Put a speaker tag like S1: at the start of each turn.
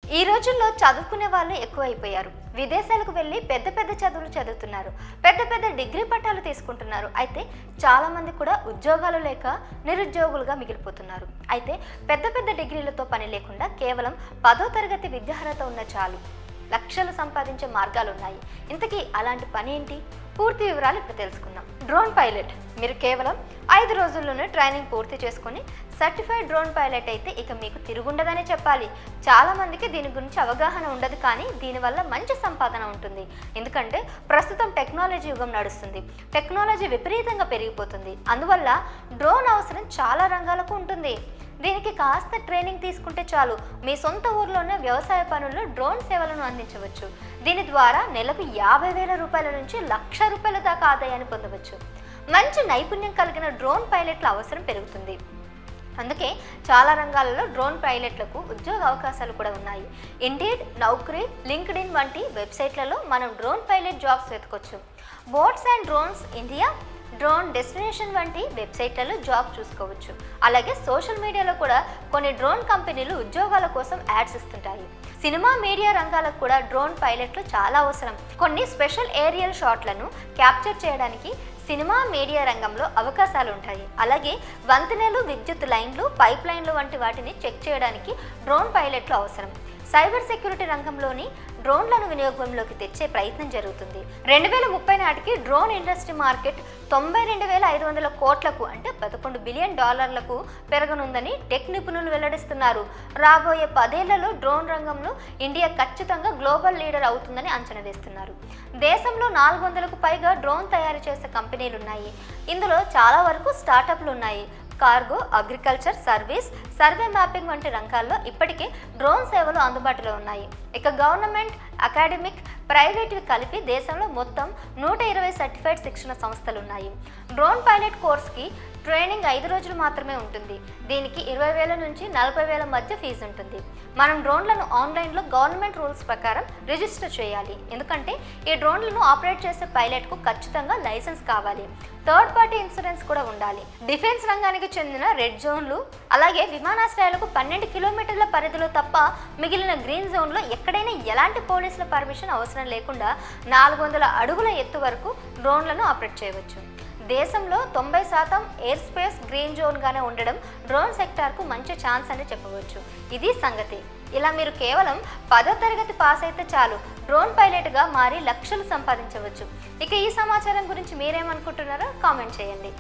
S1: ఈ రోజుల్లో చదువుకునే వాళ్ళు ఎక్కువైపోయారు విదేశాలకు వెళ్ళి పెద్ద పెద్ద చదువులు చదువుతున్నారు పెద్ద పెద్ద డిగ్రీ పట్టాలు తీసుకుంటున్నారు అయితే చాలా మంది కూడా ఉద్యోగాలు లేక నిరుద్యోగులుగా మిగిలిపోతున్నారు అయితే పెద్ద పెద్ద డిగ్రీలతో పని లేకుండా కేవలం పదో తరగతి విద్యార్హత ఉన్న చాలు లక్షలు సంపాదించే మార్గాలు ఉన్నాయి ఇంతకీ అలాంటి పని ఏంటి పూర్తి వివరాలు ఇప్పుడు తెలుసుకుందాం డ్రోన్ పైలట్ మీరు కేవలం ఐదు రోజుల్లోనే ట్రైనింగ్ పూర్తి చేసుకొని సర్టిఫైడ్ డ్రోన్ పైలట్ అయితే ఇక మీకు తిరుగుండదనే చెప్పాలి చాలా మందికి దీని గురించి అవగాహన ఉండదు కానీ దీనివల్ల మంచి సంపాదన ఉంటుంది ఎందుకంటే ప్రస్తుతం టెక్నాలజీ యుగం నడుస్తుంది టెక్నాలజీ విపరీతంగా పెరిగిపోతుంది అందువల్ల డ్రోన్ అవసరం చాలా రంగాలకు ఉంటుంది దీనికి కాస్త ట్రైనింగ్ తీసుకుంటే చాలు మీ సొంత ఊర్లోనే వ్యవసాయ పనుల్లో డ్రోన్ సేవలను అందించవచ్చు దీని ద్వారా నెలకు యాభై వేల రూపాయల నుంచి లక్ష రూపాయల దాకా ఆదాయాన్ని పొందవచ్చు మంచి నైపుణ్యం కలిగిన డ్రోన్ పైలట్ల అవసరం పెరుగుతుంది అందుకే చాలా రంగాలలో డ్రోన్ పైలట్లకు ఉద్యోగ అవకాశాలు కూడా ఉన్నాయి ఇండీడ్ నౌకరీ లింక్డ్ ఇన్ వంటి వెబ్సైట్లలో మనం డ్రోన్ పైలట్ జాబ్స్ వెతకొచ్చు bots and drones India drone destination వంటి వెబ్సైట్లలో జాబ్ చూసుకోవచ్చు అలాగే సోషల్ మీడియాలో కూడా కొన్ని డ్రోన్ కంపెనీలు ఉద్యోగాల కోసం యాడ్స్ ఇస్తుంటాయి సినిమా మీడియా రంగాలకు కూడా డ్రోన్ పైలట్లు చాలా అవసరం కొన్ని స్పెషల్ ఏరియల్ షాట్లను క్యాప్చర్ చేయడానికి సినిమా మీడియా రంగంలో అవకాశాలు ఉంటాయి అలాగే వంతెనలు విద్యుత్ లైన్లు పైప్ లైన్లు వంటి వాటిని చెక్ చేయడానికి డ్రోన్ పైలట్లు అవసరం సైబర్ సెక్యూరిటీ రంగంలోని డ్రోన్లను వినియోగంలోకి తెచ్చే ప్రయత్నం జరుగుతుంది రెండు వేల ముప్పై నాటికి డ్రోన్ ఇండస్ట్రీ మార్కెట్ తొంభై రెండు వేల ఐదు వందల కోట్లకు అంటే పదకొండు బిలియన్ డాలర్లకు పెరగనుందని టెక్ నిపుణులు వెల్లడిస్తున్నారు రాబోయే పదేళ్లలో డ్రోన్ రంగంలో ఇండియా ఖచ్చితంగా గ్లోబల్ లీడర్ అవుతుందని అంచనా వేస్తున్నారు దేశంలో నాలుగు వందలకు పైగా డ్రోన్ తయారు చేసే కంపెనీలు ఉన్నాయి ఇందులో చాలా వరకు స్టార్టప్లు ఉన్నాయి cargo agriculture service survey mapping వంటి రంగాల్లో ఇప్పటికే డ్రోన్ సేవలు అందుబాటులో ఉన్నాయి ఇక గవర్నమెంట్ అకాడమిక్ ప్రైవేట్వి కలిపి దేశంలో మొత్తం నూట ఇరవై సర్టిఫైడ్ శిక్షణ సంస్థలు ఉన్నాయి డ్రోన్ పైలట్ కోర్స్కి ట్రైనింగ్ ఐదు రోజులు మాత్రమే ఉంటుంది దీనికి ఇరవై వేల నుంచి నలభై వేల మధ్య ఫీజు ఉంటుంది మనం డ్రోన్లను ఆన్లైన్లో గవర్నమెంట్ రూల్స్ ప్రకారం రిజిస్టర్ చేయాలి ఎందుకంటే ఈ డ్రోన్లను ఆపరేట్ చేసే పైలట్కు ఖచ్చితంగా లైసెన్స్ కావాలి థర్డ్ పార్టీ ఇన్సూరెన్స్ కూడా ఉండాలి డిఫెన్స్ రంగానికి చెందిన రెడ్ జోన్లు అలాగే విమానాశ్రయాలకు పన్నెండు కిలోమీటర్ల పరిధిలో తప్ప మిగిలిన గ్రీన్ జోన్లో ఎక్కడైనా ఎలాంటి పోలీసుల పర్మిషన్ అవసరం లేకుండా నాలుగు వందల అడుగుల ఎత్తు వరకు డ్రోన్లను ఆపరేట్ చేయవచ్చు దేశంలో తొంభై శాతం ఎయిర్ స్పేస్ గ్రీన్ జోన్గానే ఉండడం డ్రోన్ సెక్టార్కు మంచి ఛాన్స్ అని చెప్పవచ్చు ఇది సంగతి ఇలా మీరు కేవలం పదో తరగతి పాస్ అయితే చాలు డ్రోన్ పైలట్గా మారి లక్షలు సంపాదించవచ్చు ఇక ఈ సమాచారం గురించి మీరేమనుకుంటున్నారో కామెంట్ చేయండి